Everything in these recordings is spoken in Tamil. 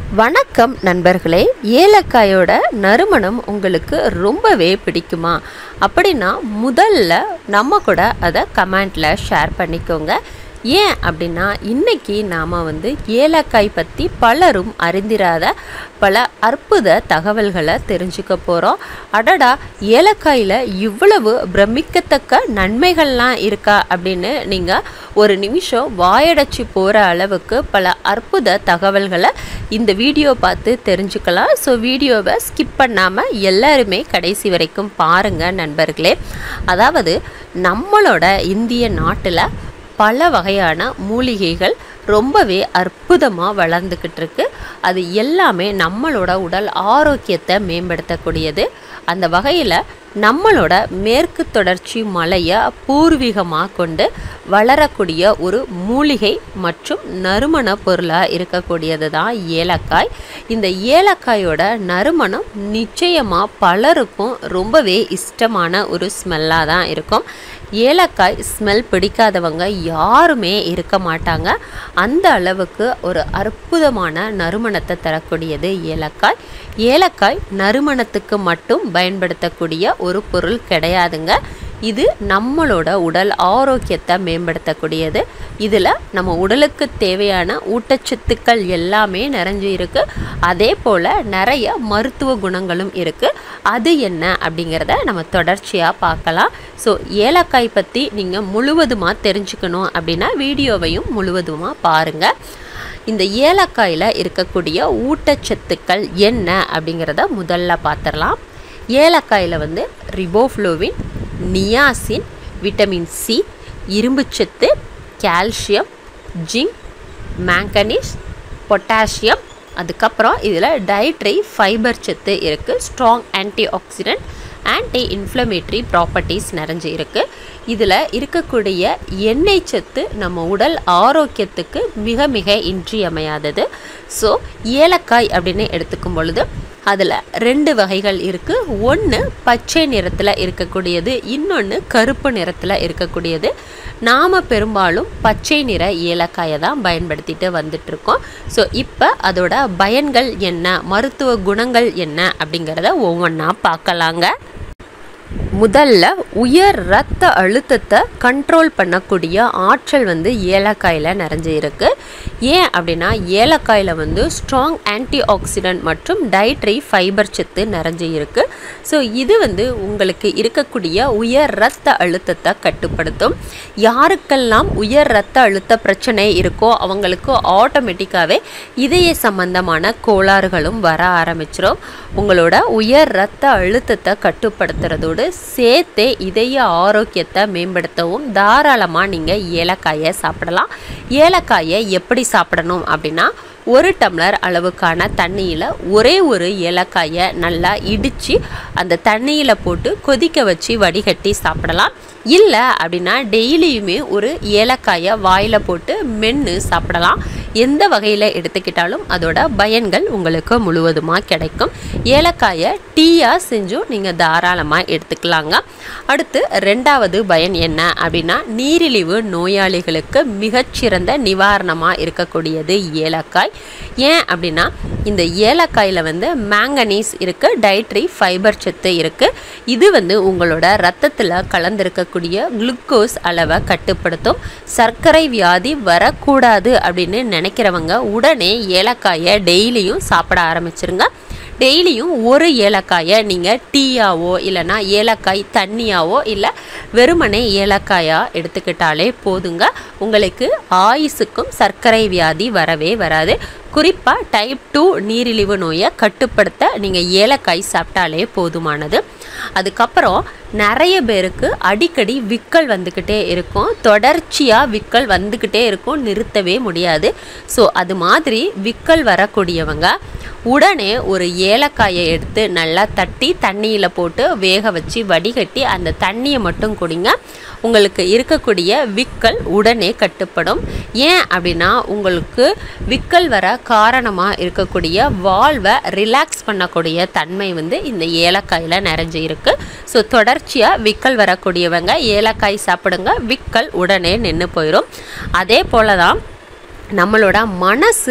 வணக்கம் நண்பர்களே ஏலக்காயோட நறுமணம் உங்களுக்கு ரொம்பவே பிடிக்குமா அப்படின்னா முதல்ல நம்ம கூட அதை கமெண்ட்டில் ஷேர் பண்ணிக்கோங்க ஏன் அப்படின்னா இன்னைக்கு நாம் வந்து ஏலக்காய் பற்றி பலரும் அறிந்திராத பல அற்புத தகவல்களை தெரிஞ்சுக்க போகிறோம் அடடா ஏலக்காயில் இவ்வளவு பிரமிக்கத்தக்க நன்மைகள்லாம் இருக்கா அப்படின்னு நீங்கள் ஒரு நிமிஷம் வாயடைச்சு போகிற அளவுக்கு பல அற்புத தகவல்களை இந்த வீடியோ பார்த்து தெரிஞ்சுக்கலாம் ஸோ வீடியோவை ஸ்கிப் பண்ணாமல் எல்லாருமே கடைசி வரைக்கும் பாருங்கள் நண்பர்களே அதாவது நம்மளோட இந்திய நாட்டில் பல வகையான மூலிகைகள் ரொம்பவே அற்புதமாக வளர்ந்துக்கிட்டு இருக்கு அது எல்லாமே நம்மளோட உடல் ஆரோக்கியத்தை மேம்படுத்தக்கூடியது அந்த வகையில் நம்மளோட மேற்கு தொடர்ச்சி மலையை பூர்வீகமாக கொண்டு வளரக்கூடிய ஒரு மூலிகை மற்றும் நறுமண பொருளாக இருக்கக்கூடியது தான் ஏலக்காய் இந்த ஏலக்காயோட நறுமணம் நிச்சயமாக பலருக்கும் ரொம்பவே இஷ்டமான ஒரு ஸ்மெல்லாக தான் இருக்கும் ஏலக்காய் ஸ்மெல் பிடிக்காதவங்க யாருமே இருக்க மாட்டாங்க அந்த அளவுக்கு ஒரு அற்புதமான நறுமணத்தை தரக்கூடியது ஏலக்காய் ஏலக்காய் நறுமணத்துக்கு மட்டும் பயன்படுத்தக்கூடிய ஒரு பொருள் கிடையாதுங்க இது நம்மளோட உடல் ஆரோக்கியத்தை மேம்படுத்தக்கூடியது இதில் நம்ம உடலுக்கு தேவையான ஊட்டச்சத்துக்கள் எல்லாமே நிறைஞ்சு இருக்கு அதே போல் நிறைய மருத்துவ குணங்களும் இருக்குது அது என்ன அப்படிங்கிறத நம்ம தொடர்ச்சியாக பார்க்கலாம் ஸோ ஏலக்காய் பற்றி நீங்கள் முழுவதுமாக தெரிஞ்சுக்கணும் அப்படின்னா வீடியோவையும் முழுவதுமாக பாருங்கள் இந்த ஏலக்காயில் இருக்கக்கூடிய ஊட்டச்சத்துக்கள் என்ன அப்படிங்கிறத முதல்ல பார்த்துடலாம் ஏலக்காயில் வந்து ரிபோஃப்ளோவின் நியாசின் விட்டமின் சி இரும்புச்சத்து கால்சியம் ஜிங்க் மேங்கனீஸ் பொட்டாசியம் அதுக்கப்புறம் இதில் டயட்ரி ஃபைபர் சத்து இருக்குது strong antioxidant anti inflammatory properties நிறைஞ்சு இருக்குது இதில் இருக்கக்கூடிய எண்ணெய் சத்து நம்ம உடல் ஆரோக்கியத்துக்கு மிக மிக இன்றியமையாதது ஸோ ஏலக்காய் அப்படின்னு எடுத்துக்கும் பொழுது அதில் ரெண்டு வகைகள் இருக்குது ஒன்று பச்சை நிறத்தில் இருக்கக்கூடியது இன்னொன்று கருப்பு நிறத்தில் இருக்கக்கூடியது நாம் பெரும்பாலும் பச்சை நிற ஏலக்காயை தான் பயன்படுத்திட்டு வந்துட்ருக்கோம் ஸோ இப்போ அதோட பயன்கள் என்ன மருத்துவ குணங்கள் என்ன அப்படிங்கிறத ஒவ்வொன்றா பார்க்கலாங்க முதல்ல உயர் ரத்த அழுத்தத்தை கண்ட்ரோல் பண்ணக்கூடிய ஆற்றல் வந்து ஏலக்காயில் நிறைஞ்சு இருக்கு ஏன் அப்படின்னா ஏலக்காயில் வந்து ஸ்ட்ராங் ஆன்டி ஆக்சிடென்ட் மற்றும் டயட்ரி ஃபைபர் சத்து நிறைஞ்சு இருக்கு ஸோ இது வந்து உங்களுக்கு இருக்கக்கூடிய உயர் ரத்த அழுத்தத்தை கட்டுப்படுத்தும் யாருக்கெல்லாம் உயர் ரத்த அழுத்த பிரச்சனை இருக்கோ அவங்களுக்கு ஆட்டோமேட்டிக்காகவே இதய சம்பந்தமான கோளாறுகளும் வர ஆரம்பிச்சிடும் உங்களோட உயர் ரத்த அழுத்தத்தை கட்டுப்படுத்துறதோடு சேர்த்தே இதய ஆரோக்கியத்தை மேம்படுத்தவும் தாராளமாக நீங்கள் ஏலக்காயை சாப்பிடலாம் ஏலக்காயை எப்படி சாப்பிடணும் அப்படின்னா ஒரு டம்ளர் அளவுக்கான தண்ணியில் ஒரே ஒரு ஏலக்காயை நல்லா இடித்து அந்த தண்ணியில் போட்டு கொதிக்க வச்சு வடிகட்டி சாப்பிடலாம் இல்லை அப்படின்னா டெய்லியுமே ஒரு ஏலக்காயை வாயில் போட்டு மென்று சாப்பிடலாம் எந்த வகையில் எடுத்துக்கிட்டாலும் அதோட பயன்கள் உங்களுக்கு முழுவதுமாக கிடைக்கும் ஏலக்காயை டீயாக செஞ்சும் நீங்கள் தாராளமாக எடுத்துக்கலாங்க அடுத்து ரெண்டாவது பயன் என்ன அப்படின்னா நீரிழிவு நோயாளிகளுக்கு மிகச்சிறந்த நிவாரணமாக இருக்கக்கூடியது ஏலக்காய் ஏன் அப்படின்னா இந்த ஏலக்காயில் வந்து மேங்கனீஸ் இருக்குது டயட்ரி ஃபைபர் சத்து இருக்குது இது வந்து உங்களோட ரத்தத்தில் கலந்திருக்கக்கூடிய குளுக்கோஸ் அளவை கட்டுப்படுத்தும் சர்க்கரை வியாதி வரக்கூடாது அப்படின்னு நினைக்கிறவங்க உடனே ஏலக்காயை டெய்லியும் சாப்பிட ஆரம்பிச்சிருங்க டெய்லியும் ஒரு ஏலக்காயை நீங்கள் டீயாவோ இல்லைனா ஏலக்காய் தண்ணியாவோ இல்லை வெறுமனே ஏலக்காயாக எடுத்துக்கிட்டாலே போதுங்க உங்களுக்கு ஆயுசுக்கும் சர்க்கரை வியாதி வரவே வராது குறிப்பாக டைப் டூ நீரிழிவு நோயை கட்டுப்படுத்த நீங்கள் ஏலக்காய் சாப்பிட்டாலே போதுமானது அதுக்கப்புறம் நிறைய பேருக்கு அடிக்கடி விக்கல் வந்துக்கிட்டே இருக்கும் தொடர்ச்சியாக விக்கல் வந்துக்கிட்டே இருக்கும் நிறுத்தவே முடியாது ஸோ அது மாதிரி விக்கல் வரக்கூடியவங்க உடனே ஒரு ஏலக்காயை எடுத்து நல்லா தட்டி தண்ணியில் போட்டு வேக வச்சு வடிகட்டி அந்த தண்ணியை மட்டும் குடிங்க உங்களுக்கு இருக்கக்கூடிய விக்கல் உடனே கட்டுப்படும் ஏன் அப்படின்னா உங்களுக்கு விக்கல் வர காரணமாக இருக்கக்கூடிய வால்வை ரிலாக்ஸ் பண்ணக்கூடிய தன்மை வந்து இந்த ஏலக்காயில் நிறைஞ்சு இருக்கு ஸோ தொடர்ச்சியாக விக்கல் வரக்கூடியவங்க ஏலக்காய் சாப்பிடுங்க விக்கல் உடனே நின்று போயிடும் அதே போல தான் நம்மளோட மனசு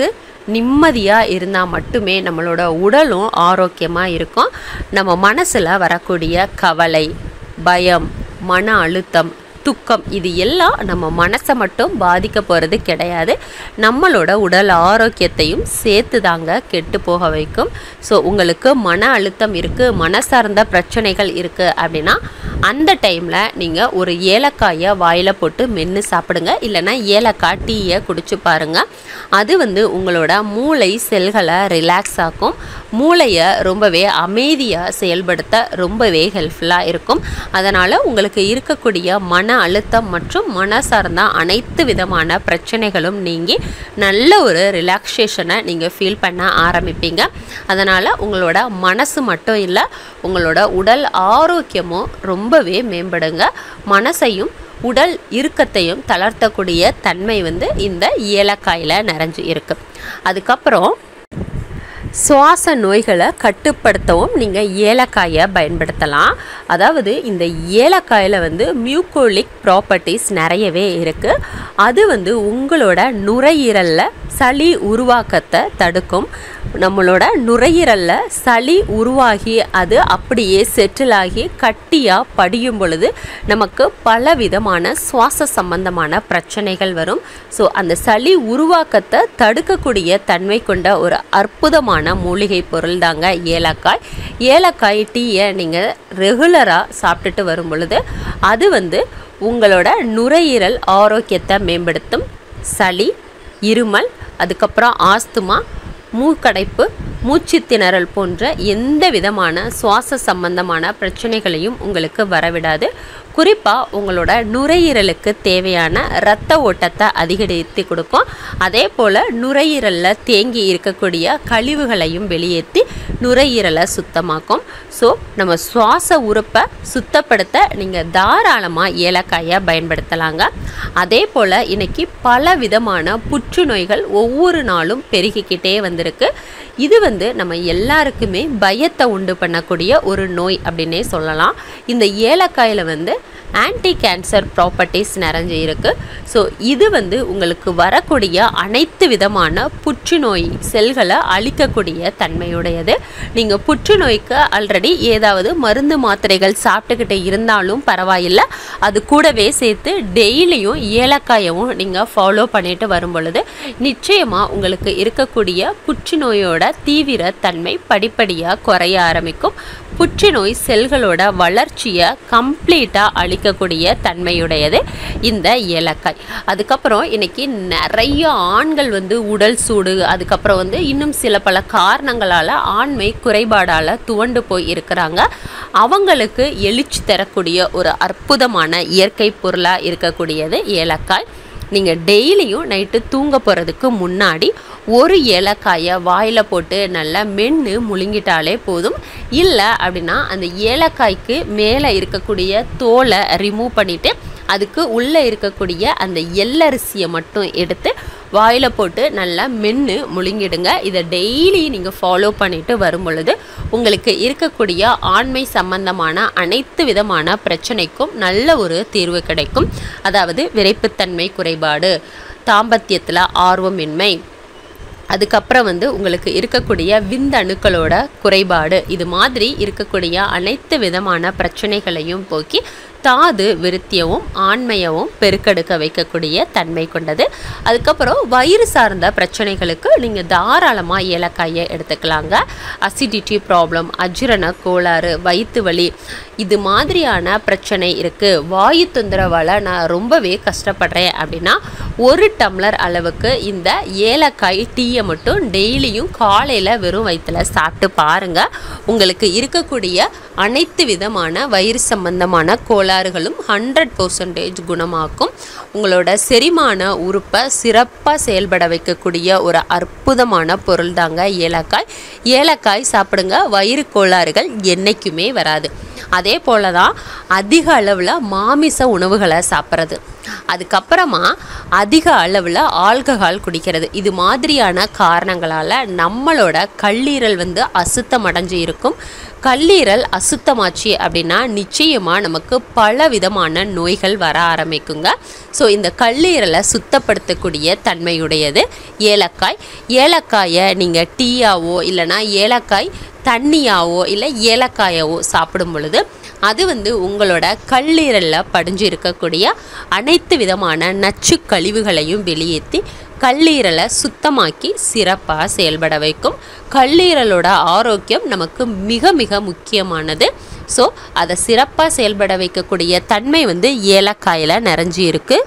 நிம்மதியாக இருந்தால் மட்டுமே நம்மளோட உடலும் ஆரோக்கியமாக இருக்கும் நம்ம மனசில் வரக்கூடிய கவலை பயம் மன அழுத்தம் துக்கம் இது எல்லாம் நம்ம மனசை மட்டும் பாதிக்க போகிறது கிடையாது நம்மளோட உடல் ஆரோக்கியத்தையும் சேர்த்து தாங்க கெட்டு போக வைக்கும் ஸோ உங்களுக்கு மன அழுத்தம் இருக்குது மன சார்ந்த பிரச்சனைகள் இருக்குது அப்படின்னா அந்த டைமில் நீங்கள் ஒரு ஏலக்காயை வாயில் போட்டு மென்று சாப்பிடுங்க இல்லைன்னா ஏலக்காய் டீயை குடிச்சு பாருங்கள் அது வந்து உங்களோட மூளை செல்களை ரிலாக்ஸ் ஆக்கும் மூளையை ரொம்பவே அமைதியாக செயல்படுத்த ரொம்பவே ஹெல்ப்ஃபுல்லாக இருக்கும் அதனால் உங்களுக்கு இருக்கக்கூடிய மன அழுத்தம் மற்றும் மன சார்ந்த அனைத்து விதமான பிரச்சனைகளும் நீங்கி நல்ல ஒரு ரிலாக்ஸேஷனை நீங்கள் ஃபீல் பண்ண ஆரம்பிப்பீங்க அதனால் உங்களோட மனசு மட்டும் இல்லை உங்களோட உடல் ஆரோக்கியமும் ரொம்பவே மேம்படுங்க மனசையும் உடல் இறுக்கத்தையும் தளர்த்தக்கூடிய தன்மை வந்து இந்த ஏலக்காயில் நிறைஞ்சு இருக்கு அதுக்கப்புறம் சுவாச நோய்களை கட்டுப்படுத்தவும் நீங்கள் ஏலக்காயை பயன்படுத்தலாம் அதாவது இந்த ஏலக்காயில் வந்து மியூக்கோலிக் ப்ராப்பர்ட்டிஸ் நிறையவே இருக்குது அது வந்து உங்களோட நுரையீரலில் சளி உருவாக்கத்தை தடுக்கும் நம்மளோட நுரையீரலில் சளி உருவாகி அது அப்படியே செட்டில் ஆகி கட்டியாக படியும் பொழுது நமக்கு பல விதமான சுவாச சம்பந்தமான பிரச்சனைகள் வரும் ஸோ அந்த சளி உருவாக்கத்தை தடுக்கக்கூடிய தன்மை கொண்ட ஒரு அற்புதமான மூலிகை பொருள் தாங்க ஏலக்காய் ஏலக்காய் டீயை நீங்கள் ரெகுலராக சாப்பிட்டுட்டு வரும் பொழுது அது வந்து உங்களோட நுரையீரல் ஆரோக்கியத்தை மேம்படுத்தும் சளி இருமல் அதுக்கப்புறம் ஆஸ்துமா மூக்கடைப்பு மூச்சு திணறல் போன்ற எந்த விதமான சுவாச சம்பந்தமான பிரச்சனைகளையும் உங்களுக்கு வரவிடாது குறிப்பாக உங்களோட நுரையீரலுக்கு தேவையான இரத்த ஓட்டத்தை அதிகரித்து கொடுக்கும் அதே போல் நுரையீரலில் தேங்கி இருக்கக்கூடிய கழிவுகளையும் வெளியேற்றி நுரையீரலை சுத்தமாக்கும் ஸோ நம்ம சுவாச உறுப்பை சுத்தப்படுத்த நீங்கள் தாராளமாக ஏலக்காயை பயன்படுத்தலாங்க அதே போல் இன்னைக்கு பல விதமான புற்றுநோய்கள் ஒவ்வொரு நாளும் பெருகிக்கிட்டே வந்திருக்கு இது வந்து நம்ம எல்லாருக்குமே பயத்தை உண்டு பண்ணக்கூடிய ஒரு நோய் அப்படின்னே சொல்லலாம் இந்த ஏலக்காயில் வந்து ஆன்டி கேன்சர் ப்ராப்பர்ட்டிஸ் நிறைஞ்சு இருக்கு ஸோ இது வந்து உங்களுக்கு வரக்கூடிய அனைத்து விதமான புற்றுநோய் செல்களை அழிக்கக்கூடிய தன்மையுடையது நீங்கள் புற்றுநோய்க்கு ஆல்ரெடி ஏதாவது மருந்து மாத்திரைகள் சாப்பிட்டுக்கிட்டு இருந்தாலும் பரவாயில்லை அது கூடவே சேர்த்து டெய்லியும் ஏலக்காயவும் நீங்கள் ஃபாலோ பண்ணிட்டு வரும் பொழுது நிச்சயமாக உங்களுக்கு இருக்கக்கூடிய புற்றுநோயோட தீவிர தன்மை படிப்படியாக குறைய ஆரம்பிக்கும் புற்றுநோய் செல்களோட வளர்ச்சியை கம்ப்ளீட்டாக அழிக்கக்கூடிய தன்மையுடையது இந்த ஏலக்காய் அதுக்கப்புறம் இன்னைக்கு நிறைய ஆண்கள் வந்து உடல் சூடு அதுக்கப்புறம் வந்து இன்னும் சில பல காரணங்களால் ஆண்மை குறைபாடால் துவண்டு போய் இருக்கிறாங்க அவங்களுக்கு எழுச்சி தரக்கூடிய ஒரு அற்புதமான இயற்கை பொருளாக இருக்கக்கூடியது ஏலக்காய் நீங்கள் டெய்லியும் நைட்டு தூங்க போகிறதுக்கு முன்னாடி ஒரு ஏலக்காயை வாயில் போட்டு நல்லா மென்று முழுங்கிட்டாலே போதும் இல்லை அப்படின்னா அந்த ஏலக்காய்க்கு மேலே இருக்கக்கூடிய தோலை ரிமூவ் பண்ணிவிட்டு அதுக்கு உள்ளே இருக்கக்கூடிய அந்த எள்ளரிசியை மட்டும் எடுத்து வாயில் போட்டு நல்லா மென்று முழுங்கிடுங்க இதை டெய்லி நீங்கள் ஃபாலோ பண்ணிட்டு வரும் பொழுது உங்களுக்கு இருக்கக்கூடிய ஆண்மை சம்பந்தமான அனைத்து விதமான பிரச்சனைக்கும் நல்ல ஒரு தீர்வு கிடைக்கும் அதாவது விரைப்புத்தன்மை குறைபாடு தாம்பத்தியத்தில் ஆர்வமின்மை அதுக்கப்புறம் வந்து உங்களுக்கு இருக்கக்கூடிய விந்தணுக்களோட குறைபாடு இது மாதிரி இருக்கக்கூடிய அனைத்து விதமான பிரச்சனைகளையும் போக்கி தாது விருத்தியவும் ஆண்மையவும் பெருக்கெடுக்க வைக்கக்கூடிய தன்மை கொண்டது அதுக்கப்புறம் வயிறு சார்ந்த பிரச்சனைகளுக்கு நீங்கள் தாராளமாக ஏலக்காயை எடுத்துக்கலாங்க அசிடிட்டி ப்ராப்ளம் அஜீரண கோளாறு வயிற்று வலி இது மாதிரியான பிரச்சனை இருக்குது வாயு தொந்தரவால் நான் ரொம்பவே கஷ்டப்படுறேன் அப்படின்னா ஒரு டம்ளர் அளவுக்கு இந்த ஏலக்காய் டீயை மட்டும் டெய்லியும் காலையில் வெறும் வயிற்றுல சாப்பிட்டு பாருங்கள் உங்களுக்கு இருக்கக்கூடிய அனைத்து விதமான வயிறு சம்பந்தமான கோளாறுகளும் ஹண்ட்ரட் பர்சன்டேஜ் குணமாக்கும் உங்களோட செரிமான உறுப்பை சிறப்பாக செயல்பட வைக்கக்கூடிய ஒரு அற்புதமான பொருள் தாங்க ஏலக்காய் ஏலக்காய் சாப்பிடுங்க வயிறு கோளாறுகள் என்றைக்குமே வராது அதே போல தான் அதிக அளவில் மாமிச உணவுகளை சாப்பிட்றது அதுக்கப்புறமா அதிக அளவில் ஆல்கஹால் குடிக்கிறது இது மாதிரியான காரணங்களால் நம்மளோட கல்லீரல் வந்து அசுத்தம் அடைஞ்சு இருக்கும் கல்லீரல் அசுத்தமாச்சு அப்படின்னா நிச்சயமாக நமக்கு பல விதமான நோய்கள் வர ஆரம்பிக்குங்க ஸோ இந்த கல்லீரலை சுத்தப்படுத்தக்கூடிய தன்மையுடையது ஏலக்காய் ஏலக்காயை நீங்கள் டீயாவோ இல்லைனா ஏலக்காய் தண்ணியாவோ இல்லை ஏலக்காயாவோ சாப்பிடும் பொழுது அது வந்து உங்களோட கல்லீரலில் படிஞ்சு இருக்கக்கூடிய அனைத்து விதமான நச்சு கழிவுகளையும் வெளியேற்றி கல்லீரலை சுத்தமாக்கி சிறப்பாக செயல்பட வைக்கும் கல்லீரலோட ஆரோக்கியம் நமக்கு மிக மிக முக்கியமானது ஸோ அதை சிறப்பாக செயல்பட வைக்கக்கூடிய தன்மை வந்து ஏலக்காயில் நிறைஞ்சி இருக்குது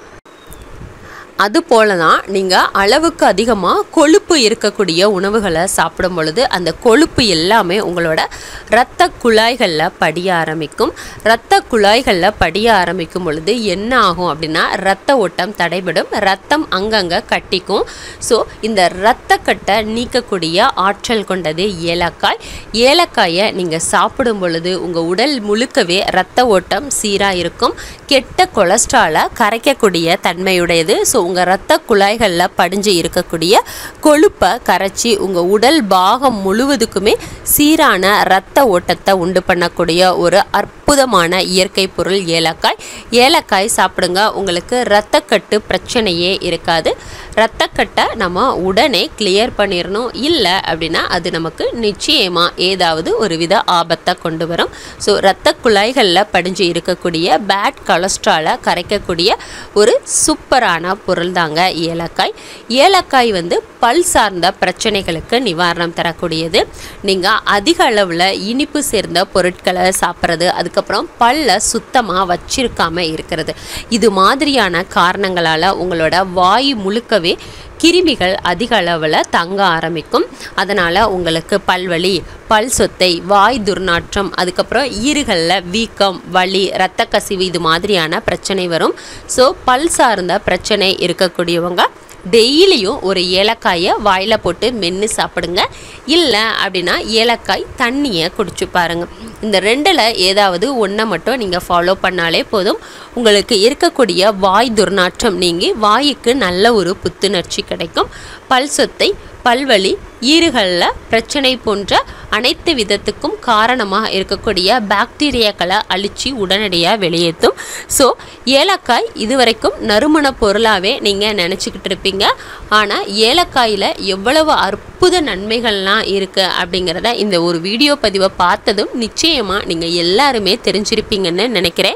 அதுபோல தான் நீங்கள் அளவுக்கு அதிகமாக கொழுப்பு இருக்கக்கூடிய உணவுகளை சாப்பிடும் பொழுது அந்த கொழுப்பு எல்லாமே உங்களோட இரத்த குழாய்களில் படிய ஆரம்பிக்கும் இரத்த குழாய்களில் படிய ஆரம்பிக்கும் பொழுது என்ன ஆகும் அப்படின்னா இரத்த ஓட்டம் தடைபடும் ரத்தம் அங்கங்கே கட்டிக்கும் ஸோ இந்த இரத்த கட்டை நீக்கக்கூடிய ஆற்றல் கொண்டது ஏலக்காய் ஏலக்காயை நீங்கள் சாப்பிடும் பொழுது உங்கள் உடல் முழுக்கவே இரத்த ஓட்டம் சீராக இருக்கும் கெட்ட கொலஸ்ட்ராலை கரைக்கக்கூடிய தன்மையுடையது ஸோ உங்கள் இரத்த குழாய்களில் படிஞ்சு இருக்கக்கூடிய கொழுப்பை கரைச்சி உங்கள் உடல் பாகம் முழுவதுக்குமே சீரான இரத்த ஓட்டத்தை உண்டு பண்ணக்கூடிய ஒரு அற்புதமான இயற்கை பொருள் ஏலக்காய் ஏலக்காய் சாப்பிடுங்க உங்களுக்கு இரத்தக்கட்டு பிரச்சனையே இருக்காது இரத்தக்கட்டை நம்ம உடனே கிளியர் பண்ணிடணும் இல்லை அப்படின்னா அது நமக்கு நிச்சயமாக ஏதாவது ஒரு வித ஆபத்தை கொண்டு வரும் ஸோ இரத்த குழாய்களில் படிஞ்சு இருக்கக்கூடிய பேட் கொலஸ்ட்ராலை கரைக்கக்கூடிய ஒரு சூப்பரான பொருள் தாங்க ஏலக்காய் ஏலக்காய் வந்து பல் சார்ந்த பிரச்சனைகளுக்கு நிவாரணம் தரக்கூடியது நீங்கள் அதிக அளவில் இனிப்பு சேர்ந்த பொருட்களை சாப்பிட்றது அதுக்கப்புறம் பல்ல சுத்தமாக வச்சிருக்காம இருக்கிறது இது மாதிரியான காரணங்களால் உங்களோட வாய் முழுக்கவே கிருமிகள் அதிக அளவில் தங்க ஆரம்பிக்கும் அதனால் உங்களுக்கு பல்வலி பல் சொத்தை வாய் துர்நாற்றம் அதுக்கப்புறம் ஈறுகளில் வீக்கம் வலி இரத்த கசிவு இது மாதிரியான பிரச்சனை வரும் ஸோ பல் சார்ந்த பிரச்சனை இருக்கக்கூடியவங்க டெய்லியும் ஒரு ஏலக்காயை வாயில் போட்டு மென்று சாப்பிடுங்க இல்லை அப்படின்னா ஏலக்காய் தண்ணியை குடிச்சு பாருங்க இந்த ரெண்டில் ஏதாவது ஒன்றை மட்டும் நீங்கள் ஃபாலோ பண்ணாலே போதும் உங்களுக்கு இருக்கக்கூடிய வாய் துர்நாற்றம் நீங்கி வாய்க்கு நல்ல ஒரு புத்துணர்ச்சி கிடைக்கும் பல் சொத்தை பல்வலி ஈறுகளில் பிரச்சனை போன்ற அனைத்து விதத்துக்கும் காரணமாக இருக்கக்கூடிய பாக்டீரியாக்களை அழித்து உடனடியாக வெளியேற்றும் ஸோ ஏலக்காய் இதுவரைக்கும் நறுமண பொருளாகவே நீங்கள் நினச்சிக்கிட்டு இருப்பீங்க ஆனால் ஏலக்காயில் எவ்வளவு அற்புத நன்மைகள்லாம் இருக்குது அப்படிங்கிறத இந்த ஒரு வீடியோ பதிவை பார்த்ததும் நிச்சயமாக நீங்கள் எல்லாருமே தெரிஞ்சிருப்பீங்கன்னு நினைக்கிறேன்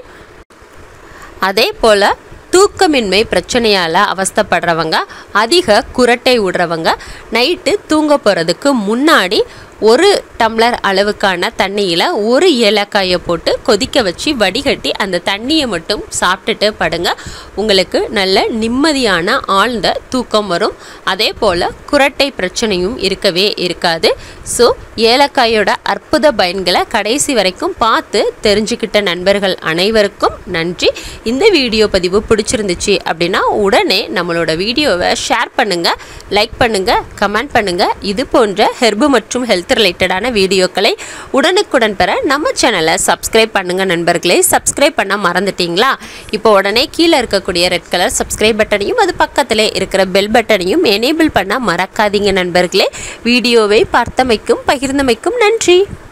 அதே போல் தூக்கமின்மை பிரச்சனையால் அவஸ்தைப்படுறவங்க அதிக குரட்டை விடுறவங்க நைட்டு தூங்க போகிறதுக்கு முன்னாடி ஒரு டம்ளர் அளவுக்கான தண்ணியில் ஒரு ஏலக்காயை போட்டு கொதிக்க வச்சு வடிகட்டி அந்த தண்ணியை மட்டும் சாப்பிட்டுட்டு படுங்க உங்களுக்கு நல்ல நிம்மதியான ஆழ்ந்த தூக்கம் வரும் அதே போல் குரட்டை பிரச்சனையும் இருக்கவே இருக்காது ஸோ ஏலக்காயோட அற்புத பயன்களை கடைசி வரைக்கும் பார்த்து தெரிஞ்சுக்கிட்ட நண்பர்கள் அனைவருக்கும் நன்றி இந்த வீடியோ பதிவு பிடிச்சிருந்துச்சு அப்படின்னா உடனே நம்மளோட வீடியோவை ஷேர் பண்ணுங்கள் லைக் பண்ணுங்கள் கமெண்ட் பண்ணுங்கள் இது போன்ற ஹெர்பு மற்றும் ஹெல்த் ரிலேட்டடான வீடியோக்களை உடனுக்குடன் பெற நம்ம சேனலை சப்ஸ்கிரைப் பண்ணுங்கள் நண்பர்களே சப்ஸ்கிரைப் பண்ண மறந்துட்டீங்களா இப்போ உடனே கீழே இருக்கக்கூடிய ரெட் கலர் சப்ஸ்கிரைப் பட்டனையும் அது பக்கத்தில் இருக்கிற பெல் பட்டனையும் எனேபிள் பண்ண மறக்காதீங்க நண்பர்களே வீடியோவை பார்த்தமைக்கும் பகிர்ந்தமைக்கும் நன்றி